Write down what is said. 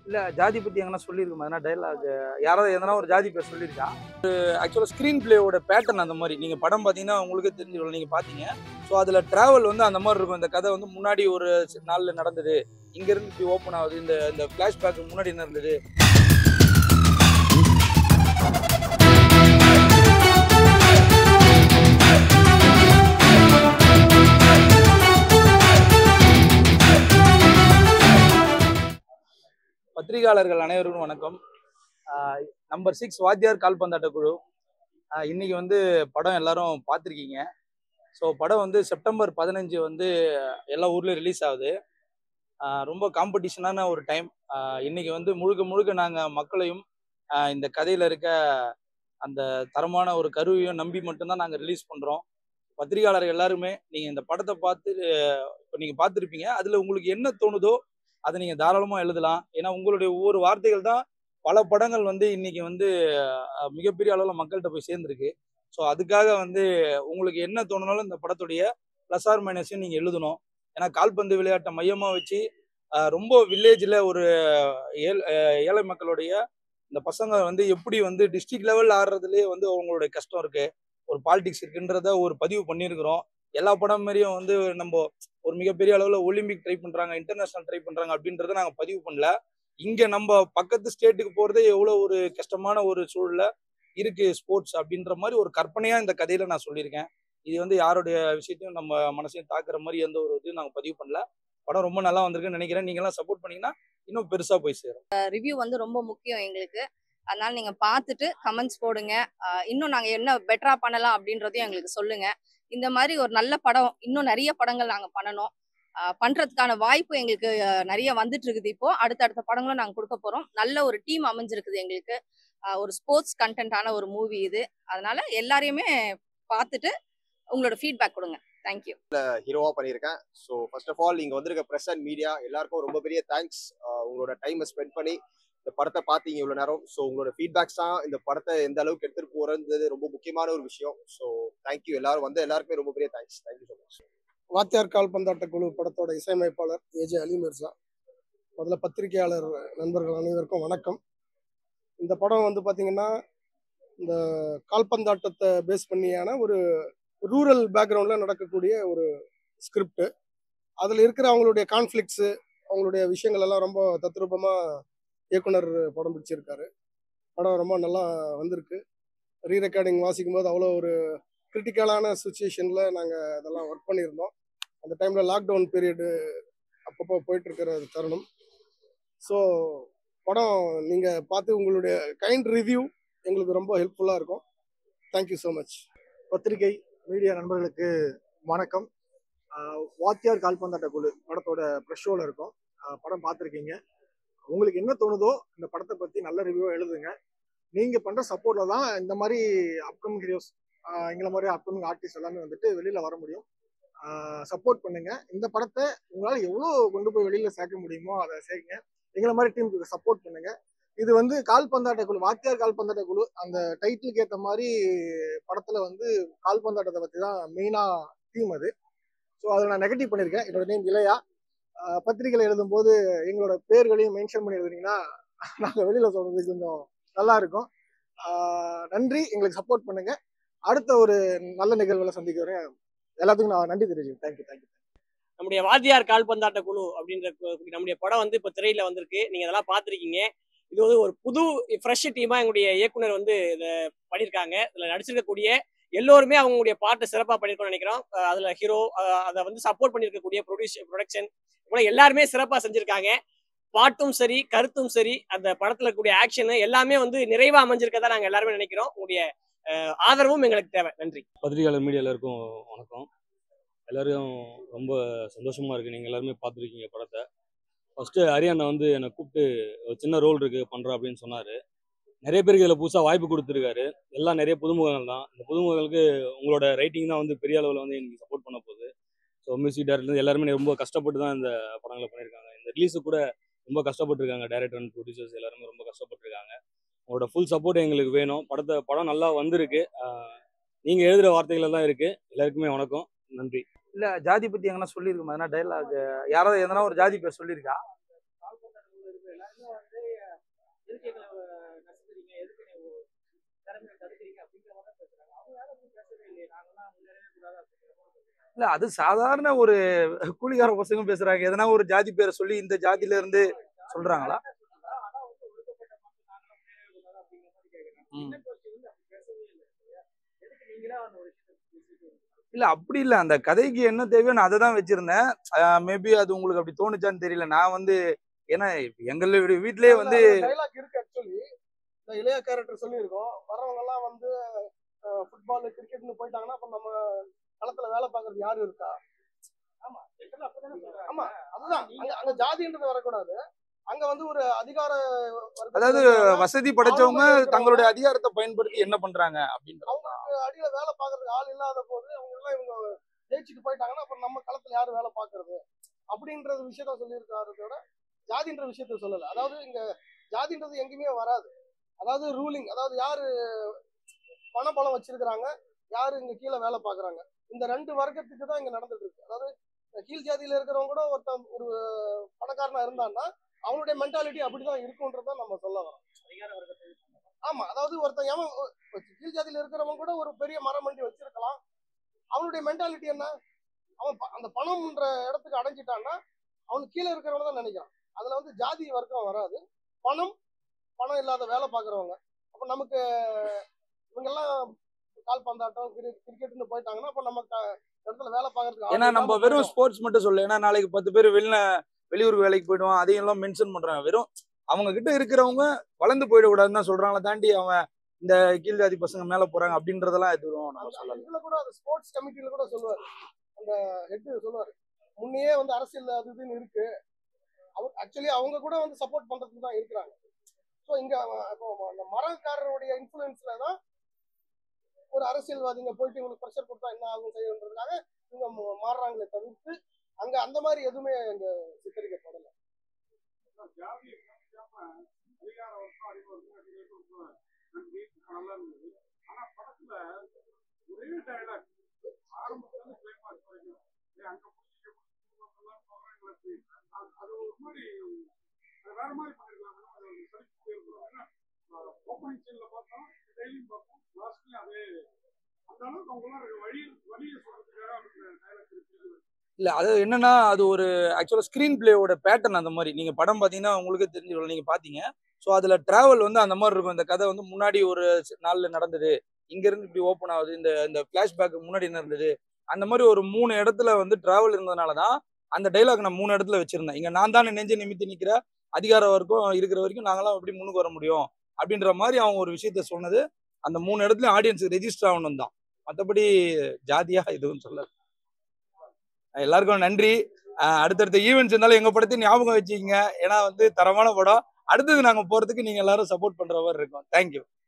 இல்ல ஜாதி பத்தி எங்கன்னா சொல்லியிருக்கோம் எதனா டைலாக் யாராவது எதனா ஒரு ஜாதி பேர் சொல்லியிருக்கா ஆக்சுவலாக ஸ்க்ரீன் பிளேயோட பேட்டர்ன் அந்த மாதிரி நீங்க படம் பார்த்தீங்கன்னா உங்களுக்கே தெரிஞ்சு நீங்க பார்த்தீங்க ஸோ அதுல டிராவல் வந்து அந்த மாதிரி இருக்கும் இந்த கதை வந்து முன்னாடி ஒரு நாள்ல நடந்தது இங்க இருந்து இப்படி ஓப்பன் ஆகுது இந்த இந்த ஃபிளாஷ்பேக் முன்னாடி என்ன இருந்தது பத்திரிகையாளர்கள் அனைவருக்கும் வணக்கம் நம்பர் சிக்ஸ் வாத்தியார் கால்பந்தாட்ட குழு ஆஹ் இன்னைக்கு வந்து படம் எல்லாரும் பார்த்துருக்கீங்க ஸோ படம் வந்து செப்டம்பர் பதினஞ்சு வந்து எல்லா ஊர்லேயும் ரிலீஸ் ஆகுது ஆஹ் ரொம்ப காம்படிஷனான ஒரு டைம் இன்னைக்கு வந்து முழுக்க முழுக்க நாங்கள் மக்களையும் ஆஹ் இந்த கதையில் இருக்க அந்த தரமான ஒரு கருவியும் நம்பி மட்டும்தான் நாங்கள் ரிலீஸ் பண்ணுறோம் பத்திரிகையாளர்கள் எல்லாருமே நீங்கள் இந்த படத்தை பார்த்து இப்போ நீங்கள் பார்த்துருப்பீங்க அதில் உங்களுக்கு என்ன தோணுதோ அதை நீங்கள் தாராளமாக எழுதலாம் ஏன்னா உங்களுடைய ஒவ்வொரு வார்த்தைகள் தான் பல படங்கள் வந்து இன்னைக்கு வந்து அஹ், மிகப்பெரிய அளவில் மக்கள்கிட்ட போய் சேர்ந்துருக்கு ஸோ அதுக்காக வந்து உங்களுக்கு என்ன தோணுனாலும் இந்த படத்துடைய ப்ளஸ் ஆர் மைனஸையும் நீங்கள் எழுதணும் ஏன்னா கால்பந்து விளையாட்டை மையமாக வச்சு அஹ், ரொம்ப வில்லேஜில் ஒரு ஏழ் அஹ், ஏழை மக்களுடைய இந்த பசங்க வந்து எப்படி வந்து டிஸ்ட்ரிக்ட் லெவல் ஆடுறதுலேயே வந்து அவங்களுடைய கஷ்டம் இருக்கு ஒரு பாலிடிக்ஸ் இருக்குன்றத ஒரு பதிவு பண்ணியிருக்கிறோம் எல்லா படம் மாதிரியும் வந்து நம்ம ஒரு மிகப்பெரிய அளவில் ஒலிம்பிக் ட்ரை பண்ணுறாங்க இன்டர்நேஷனல் ட்ரை பண்ணுறாங்க அப்படின்றத நாங்கள் பதிவு பண்ணல இங்கே நம்ம பக்கத்து ஸ்டேட்டுக்கு போகிறதே எவ்வளோ ஒரு கஷ்டமான ஒரு சூழல்ல இருக்கு ஸ்போர்ட்ஸ் அப்படின்ற மாதிரி ஒரு கற்பனையாக இந்த கதையில நான் சொல்லியிருக்கேன் இது வந்து யாருடைய விஷயத்தையும் நம்ம மனசையும் தாக்குற மாதிரி எந்த ஒரு இதையும் நாங்கள் பதிவு பண்ணல படம் ரொம்ப நல்லா வந்திருக்குன்னு நினைக்கிறேன் நீங்களாம் சப்போர்ட் பண்ணீங்கன்னா இன்னும் பெருசாக போய் சேரும் ரிவ்யூ வந்து ரொம்ப முக்கியம் எங்களுக்கு அதனால நீங்க பார்த்துட்டு கமெண்ட்ஸ் போடுங்க ஆஹ் இன்னும் நாங்க என்ன பெட்டரா பண்ணலாம் அப்படின்றதையும் எங்களுக்கு சொல்லுங்க இந்த மாதிரி ஒரு நல்ல படம் இன்னும் நிறைய படங்கள் நாங்க பண்ணணும் ஆஹ் பண்றதுக்கான வாய்ப்பு எங்களுக்கு ஆஹ் நிறைய வந்துட்டு இருக்குது இப்போ அடுத்தடுத்த படங்களும் நாங்க கொடுக்க போறோம் நல்ல ஒரு டீம் அமைஞ்சிருக்குது எங்களுக்கு ஆஹ் ஒரு ஸ்போர்ட்ஸ் கண்டென்ட்டான ஒரு மூவி இது அதனால எல்லாரையுமே பார்த்துட்டு உங்களோட ஃபீட்பேக் கொடுங்க தேங்க்யூ ஹீரோவா பண்ணியிருக்கேன் ஸோ ஃபர்ஸ்ட் ஆஃப் ஆல் இங்க வந்திருக்க ப்ரெஸ் அண்ட் மீடியா எல்லாருக்கும் ரொம்ப பெரிய தேங்க்ஸ் உங்களோட டைமை ஸ்பெண்ட் பண்ணி இந்த படத்தை பார்த்தீங்க இவ்வளோ நேரம் ஸோ உங்களோட ஃபீட்பேக்ஸ் தான் இந்த படத்தை எந்த அளவுக்கு எடுத்துட்டு போறது ரொம்ப முக்கியமான ஒரு விஷயம் ஸோ தேங்க்யூ எல்லாரும் வந்து எல்லாருக்குமே ரொம்ப பெரிய தேங்க்ஸ் தேங்க்யூ ஸோ மச் வாத்தியார் கால்பந்தாட்ட குழு படத்தோட இசையமைப்பாளர் ஏஜே அலி மிர்சா முதல்ல பத்திரிகையாளர் நண்பர்கள் அனைவருக்கும் வணக்கம் இந்த படம் வந்து பார்த்தீங்கன்னா இந்த கால்பந்தாட்டத்தை பேஸ் பண்ணியான ஒரு ரூரல் பேக்ரவுண்டில் நடக்கக்கூடிய ஒரு ஸ்கிரிப்ட் அதில் இருக்கிற அவங்களுடைய கான்ஃப்ளிக்ஸு அவங்களுடைய விஷயங்கள் எல்லாம் ரொம்ப தத்ரூபமாக இயக்குனர் படம் பிடிச்சிருக்காரு படம் ரொம்ப நல்லா வந்திருக்கு ரீ ரெக்கார்டிங் வாசிக்கும் போது அவ்வளோ ஒரு கிரிட்டிக்கலான சுச்சுவேஷனில் நாங்கள் அதெல்லாம் ஒர்க் பண்ணியிருந்தோம் அந்த டைமில் லாக்டவுன் பீரியடு அப்பப்போ போயிட்டு இருக்கிற தருணம் ஸோ படம் நீங்கள் பார்த்து உங்களுடைய கைண்ட் ரிவ்யூ எங்களுக்கு ரொம்ப ஹெல்ப்ஃபுல்லாக இருக்கும் தேங்க்யூ ஸோ மச் பத்திரிகை மீடியா நண்பர்களுக்கு வணக்கம் ஆஹ் வாத்தியார் கால்பந்தாட்ட குழு படத்தோட ப்ரெஷ் ஷோவில் இருக்கும் ஆஹ் படம் பார்த்துருக்கீங்க உங்களுக்கு என்ன தோணுதோ இந்த படத்தை பற்றி நல்ல ரிவ்யூ எழுதுங்க நீங்கள் பண்ணுற சப்போர்ட்டில் தான் இந்த மாதிரி அப்கமிங் ஹீரோஸ் எங்களை மாதிரி அப்கமிங் ஆர்டிஸ்ட் எல்லாமே வந்துட்டு வெளியில் வர முடியும் சப்போர்ட் பண்ணுங்க இந்த படத்தை உங்களால் எவ்வளோ கொண்டு போய் வெளியில் சேர்க்க முடியுமோ அதை சேர்ங்க எங்களை மாதிரி டீமுக்கு சப்போர்ட் பண்ணுங்க இது வந்து கால்பந்தாட்ட குழு வாத்தியார் கால்பந்தாட்ட குழு அந்த டைட்டிலுக்கு ஏற்ற மாதிரி படத்துல வந்து கால்பந்தாட்டத்தை பத்தி தான் மெயினா தீம் அது ஸோ அதை நான் நெகட்டிவ் பண்ணியிருக்கேன் என்னோட நேம் இளையா ஆஹ் பத்திரிகையில் எழுதும்போது எங்களோட பேர்களையும் மென்ஷன் பண்ணி எழுதுனீங்கன்னா நாங்கள் வெளியில சொல்றது கொஞ்சம் நல்லா இருக்கும் ஆஹ் நன்றி எங்களுக்கு சப்போர்ட் பண்ணுங்க அடுத்த ஒரு நல்ல நிகழ்வுல சந்திக்க வரேன் எல்லாத்துக்கும் நான் நன்றி தெரிவிக்கிறேன் தேங்க்யூ தேங்க்யூ நம்முடைய வாத்தியார் கால்பந்தாட்ட குழு அப்படின்ற கு- நம்முடைய படம் வந்து இப்போ திரையில வந்திருக்கு நீங்க அதெல்லாம் பார்த்துருக்கீங்க இது வந்து ஒரு புது ஃப்ரெஷ் டீமா எங்களுடைய இயக்குனர் வந்து இதை பண்ணியிருக்காங்க இதுல நடிச்சிருக்கக்கூடிய எல்லோருமே அவங்களுடைய பாட்டை சிறப்பாக பண்ணியிருக்கோம்னு நினைக்கிறோம் அஹ் அதுல ஹீரோ அதை வந்து சப்போர்ட் பண்ணியிருக்கக்கூடிய ப்ரொடியூஸ் ப்ரொடக்ஷன் போல எல்லாருமே சிறப்பாக செஞ்சிருக்காங்க பாட்டும் சரி கருத்தும் சரி அந்த படத்துல இருக்கக்கூடிய ஆக்ஷன் எல்லாமே வந்து நிறைவா அமைஞ்சிருக்கதா நாங்க எல்லாருமே நினைக்கிறோம் உங்களுடைய அஹ், ஆதரவும் எங்களுக்கு தேவை நன்றி பத்திரிகையாளர் மீடியா எல்லாருக்கும் வணக்கம் எல்லாரும் ரொம்ப சந்தோஷமா இருக்கு நீங்க எல்லாருமே பார்த்துருக்கீங்க படத்தை ஃபர்ஸ்ட் ஹரியானா வந்து என்னை கூப்பிட்டு ஒரு சின்ன ரோல் இருக்கு பண்றேன் அப்படின்னு சொன்னாரு நிறைய பேருக்கு இதில் புதுசாக வாய்ப்பு கொடுத்துருக்காரு எல்லாம் நிறைய புதுமுகங்கள் தான் இந்த புதுமுகங்களுக்கு உங்களோட ரைட்டிங் தான் வந்து பெரிய அளவில் வந்து எனக்கு சப்போர்ட் பண்ண போகுது ஸோ மியூசிக் டேரக்டர் எல்லாருமே ரொம்ப கஷ்டப்பட்டு தான் இந்த படங்களை பண்ணியிருக்காங்க இந்த ரிலீஸு கூட ரொம்ப கஷ்டப்பட்டிருக்காங்க டேரக்டர் அண்ட் ப்ரொடியூசர்ஸ் எல்லாருமே ரொம்ப கஷ்டப்பட்டிருக்காங்க உங்களோட ஃபுல் சப்போர்ட் எங்களுக்கு வேணும் படத்தை படம் நல்லா வந்திருக்கு ஆஹ் நீங்க எழுதுற வார்த்தைகள் தான் இருக்கு எல்லாருக்குமே வணக்கம் நன்றி இல்ல ஜாதி பத்தி எங்கன்னா சொல்லியிருக்கோம் எதனா டைலாக் யாராவது எதனா ஒரு ஜாதி பேர் சொல்லியிருக்கா இல்ல அது சாதாரண ஒரு கூலிக்கார பசங்க பேசுறாங்க எதனா ஒரு ஜாதி பேரை சொல்லி இந்த ஜாதியில இருந்து சொல்றாங்களா ம். இல்ல அப்படி இல்ல அந்த கதைக்கு என்ன தேவையோ நான் அதை தான் வச்சிருந்தேன் மேபி அது உங்களுக்கு அப்படி தோணுச்சான்னு தெரியல நான் வந்து ஏன்னா எங்கள வீட்லயே வந்து டைலாக் இருக்கு ஆக்சுவலி இந்த இளைய கேரக்டர் சொல்லியிருக்கோம் வரவங்க எல்லாம் வந்து ஃபுட்பால் கிரிக்கெட்னு போயிட்டாங்கன்னா அப்ப நம்ம களத்துல வேலை பார்க்கறது யாரு இருக்கா ஆமா ஆமா அதுதான் அங்க அங்க ஜாதின்றது வரக்கூடாது அங்க வந்து ஒரு அதிகார வர்க்கத்துல அதாவது இருக்கிறவங்க, வசதி படைச்சவங்க ஆளுமையில இருக்கிறவங்க, தங்களுடைய அதிகாரத்தை பயன்படுத்தி என்ன பண்றாங்க அப்படின்றது அவங்களுக்கு அடியில வேலை பார்க்கறதுக்கு ஆள் இல்லாத போது அவங்க எல்லாம் இவங்க ஜெயிச்சுட்டு போயிட்டாங்கன்னா அப்ப நம்ம களத்துல யாரு வேலை பார்க்கறது அப்படின்றது விஷயத்த சொல்லியிருக்காருதோட ஜாதின்ற விஷயத்த சொல்லல அதாவது இங்க ஜாதின்றது எங்கேயுமே வராது அதாவது ரூலிங் அதாவது யாரு பணபலம் வச்சிருக்கிறாங்க யாரு இங்க கீழே வேலை பார்க்கறாங்க இந்த ரெண்டு வர்க்கத்துக்கு தான் இங்க நடந்துட்டு இருக்கு அதாவது இந்த கீழ் ஜாதியில இருக்கிறவங்க கூட ஒருத்தன் ஒரு பணக்காரனா இருந்தான்னா அவனுடைய மென்டாலிட்டி அப்படிதான் இருக்குன்றத நம்ம சொல்ல வரோம் ஆமா அதாவது ஒருத்தன் எவன் ஒ- கீழ் ஜாதியில இருக்கிறவன் கூட ஒரு பெரிய மரம் வண்டி வச்சிருக்கலாம் அவனுடைய மென்டாலிட்டி என்ன அவன் ப- அந்த பணம்ன்ற இடத்துக்கு அடைஞ்சிட்டான்னா அவனுக்கு கீழே இருக்கிறவன தான் நினைக்கிறான் அதுல வந்து ஜாதி வர்க்கம் வராது பணம் பணம் இல்லாத வேலை பார்க்கறவங்க அப்ப நமக்கு இவங்கெல்லாம் கால்பந்தாட்டம் கிரி- கிரிக்கெட்னு போயிட்டாங்கன்னா அப்ப நம்ம க- இடத்துல வேலை பார்க்கறதுக்கு ஆள் ஏன்னா நம்ம இல்லாம வெறும் போயிடும். ஸ்போர்ட்ஸ் மட்டும் சொல்ல ஏன்னா நாளைக்கு பத்து பேர் வெளில வெளியூர் வேலைக்கு போயிடுவான் அதையும் எல்லாம் மென்ஷன் பண்றாங்க வெறும் அவங்க கிட்ட இருக்கிறவங்க வளர்ந்து போயிடக்கூடாதுன்னு தான் சொல்றாங்களே தாண்டி அவன் இந்த கீழ் ஜாதி பசங்க மேல போறாங்க அப்படின்றதெல்லாம் எதுவும் நம்ம அந்த- சொல்லல அந்த இதுல கூட அந்த ஸ்போர்ட்ஸ் கமிட்டில கூட சொல்லுவாரு அந்த ஹெட் சொல்லுவாரு முன்னையே வந்து அரசியல் அது இதுன்னு இருக்கு அவர் ஆக்சுவலி அவங்க கூட வந்து சப்போர்ட் பண்றதுக்கு தான் இருக்கிறாங்க ஸோ இங்க அவன் இப்போ அந்த மரக்காரருடைய இன்ஃபுளுன்ஸ்ல தான் ஒரு அரசியல்வாதிங்க போயிட்டு இவங்களுக்கு ப்ரெஷர் கொடுத்தா என்ன ஆகும் செய்யணுன்றதுக்காக இவங்க ம- மாறுறாங்களே தவிர்த்து அங்க அந்த மாதிரி எதுவுமே அங்க சித்தரிக்கப்படல இல்ல அது என்னன்னா அது ஒரு ஆக்சுவலா ஸ்கிரீன் பிளேயோட பேட்டர்ன் அந்த மாதிரி நீங்க படம் பாத்தீங்கன்னா உங்களுக்கே தெரிஞ்சு நீங்க பாத்தீங்க ஸோ அதுல டிராவல் வந்து அந்த மாதிரி இருக்கும் இந்த கதை வந்து முன்னாடி ஒரு சி- நாள்ல நடந்தது இங்க இருந்து இப்படி ஓப்பன் ஆகுது இந்த இந்த பிளாஷ்பேக் முன்னாடி நடந்தது அந்த மாதிரி ஒரு மூணு இடத்துல வந்து டிராவல் இருந்ததுனால தான் அந்த டைலாக் நான் மூணு இடத்துல வச்சிருந்தேன் இங்க நான் தான் நெஞ்சு நிமித்தி நிக்கிற அதிகார வரைக்கும் இருக்கிற வரைக்கும் நாங்களாம் எப்படி முன்னுக்கு வர முடியும் அப்படின்ற மாதிரி அவங்க ஒரு விஷயத்த சொன்னது அந்த மூணு இடத்துல ஆடியன்ஸுக்கு ரெஜிஸ்டர் ஆகணும் தான் மற்றபடி ஜாதியா எதுவும் சொல்லல எல்லாருக்கும் நன்றி அஹ் அடுத்தடுத்த ஈவெண்ட்ஸ் இருந்தாலும் எங்க படத்தையும் ஞாபகம் வச்சுக்கோங்க ஏன்னா வந்து தரமான படம் அடுத்தது நாங்க போறதுக்கு நீங்க எல்லாரும் சப்போர்ட் பண்ற மாதிரி இருக்கும் தேங்க்யூ